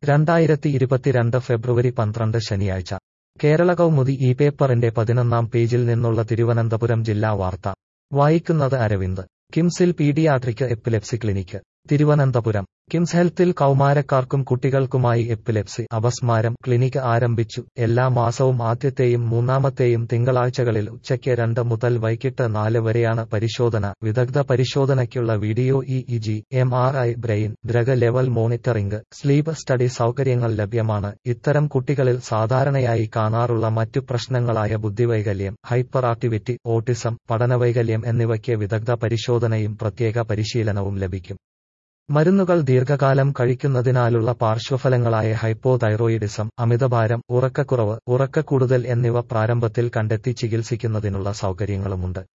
രണ്ടായിരത്തി ഇരുപത്തിരണ്ട് ഫെബ്രുവരി പന്ത്രണ്ട് ശനിയാഴ്ച കേരള കൗമുദി ഈ പേപ്പറിന്റെ പതിനൊന്നാം പേജിൽ നിന്നുള്ള തിരുവനന്തപുരം ജില്ലാ വാർത്ത വായിക്കുന്നത് അരവിന്ദ് കിംസിൽ paediatric epilepsy clinic Thiruvananthapuram KIMS ഹെൽത്തിൽ കൗമാരക്കാർക്കും കുട്ടികൾക്കുമായി എപ്പിലെപ്സി അപസ്മാരം ക്ലിനിക്ക് ആരംഭിച്ചു എല്ലാ മാസവും ആദ്യത്തെയും മൂന്നാമത്തെയും തിങ്കളാഴ്ചകളിൽ ഉച്ചയ്ക്ക് രണ്ട് മുതൽ വൈകിട്ട് നാല് വരെയാണ് പരിശോധന വിദഗ്ധ പരിശോധനയ്ക്കുള്ള video E E G M R I brain drug level monitoring sleep study സൗകര്യങ്ങൾ ലഭ്യമാണ് ഇത്തരം കുട്ടികളിൽ സാധാരണയായി കാണാറുള്ള മറ്റു പ്രശ്നങ്ങളായ ബുദ്ധിവൈകല്യം ഹൈപ്പർ ആക്ടിവിറ്റി ഓട്ടിസം പഠനവൈകല്യം എന്നിവയ്ക്ക് വിദഗ്ധ പരിശോധനയും പ്രത്യേക പരിശീലനവും ലഭിക്കും മരുന്നുകൾ ദീർഘകാലം കഴിക്കുന്നതിനാലുള്ള പാർശ്വഫലങ്ങളായ ഹൈപ്പോതൈറോയിഡിസം അമിതഭാരം ഉറക്കക്കുറവ് ഉറക്കക്കൂടുതൽ എന്നിവ പ്രാരംഭത്തിൽ കണ്ടെത്തി ചികിത്സിക്കുന്നതിനുള്ള സൗകര്യങ്ങളുമുണ്ട്